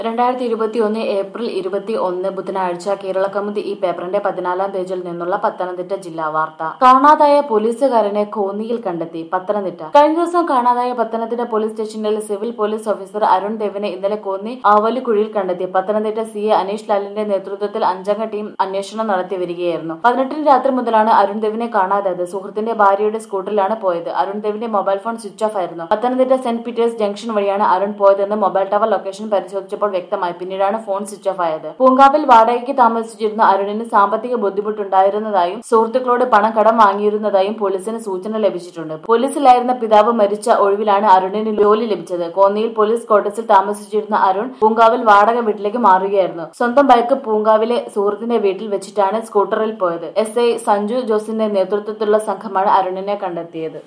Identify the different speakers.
Speaker 1: രണ്ടായിരത്തി ഇരുപത്തി ഒന്ന് ഏപ്രിൽ ഇരുപത്തി ഒന്ന് ബുധനാഴ്ച കേരള കൗമുദി ഈ പേപ്പറിന്റെ പതിനാലാം പേജിൽ നിന്നുള്ള പത്തനംതിട്ട ജില്ലാ വാർത്ത കാണാതായ പോലീസുകാരനെ കോന്നിയിൽ കണ്ടെത്തി പത്തനംതിട്ട കഴിഞ്ഞ ദിവസം കാണാതായ പത്തനംതിട്ട പോലീസ് സ്റ്റേഷനിലെ സിവിൽ പോലീസ് ഓഫീസർ അരുൺ ദേവിനെ ഇന്നലെ കോന്നി ആവലിക്കുഴിയിൽ കണ്ടെത്തി പത്തനംതിട്ട സി എ അനീഷ് ലാലിന്റെ നേതൃത്വത്തിൽ അഞ്ചംഗ ടീം അന്വേഷണം നടത്തി വരികയായിരുന്നു പതിനെട്ടിന് രാത്രി മുതലാണ് അരുൺ ദേവിനെ കാണാതായത് സുഹൃത്തിന്റെ ഭാര്യയുടെ സ്കൂട്ടറിലാണ് പോയത് അരുൺ ദേവിന്റെ മൊബൈൽ ഫോൺ സ്വിച്ച് ഓഫ് ആയിരുന്നു പത്തനംതിട്ട സെന്റ് പീറ്റേഴ്സ് ജംഗ്ഷൻ വഴിയാണ് അരുൺ പോയതെന്ന് മൊബൈൽ ടവർ ലൊക്കേഷൻ പരിശോധിച്ചപ്പോൾ വ്യക്തമായി പിന്നീടാണ് ഫോൺ സ്വിച്ച് ഓഫ് ആയത് പൂങ്കാവിൽ വാടകയ്ക്ക് താമസിച്ചിരുന്ന അരുണിന് സാമ്പത്തിക ബുദ്ധിമുട്ടുണ്ടായിരുന്നതായും സുഹൃത്തുക്കളോട് പണം കടം വാങ്ങിയിരുന്നതായും പോലീസിന് സൂചന ലഭിച്ചിട്ടുണ്ട് പോലീസിലായിരുന്ന പിതാവ് മരിച്ച ഒഴിവിലാണ് അരുണിന് ജോലി ലഭിച്ചത് കോന്നിയിൽ പോലീസ് ക്വാർട്ടേഴ്സിൽ താമസിച്ചിരുന്ന അരുൺ പൂങ്കാവിൽ വാടക വീട്ടിലേക്ക് മാറുകയായിരുന്നു സ്വന്തം ബൈക്ക് പൂങ്കാവിലെ സുഹൃത്തിന്റെ വീട്ടിൽ വെച്ചിട്ടാണ് സ്കൂട്ടറിൽ പോയത് എസ് ഐ സഞ്ജു ജോസിന്റെ നേതൃത്വത്തിലുള്ള സംഘമാണ് അരുണിനെ കണ്ടെത്തിയത്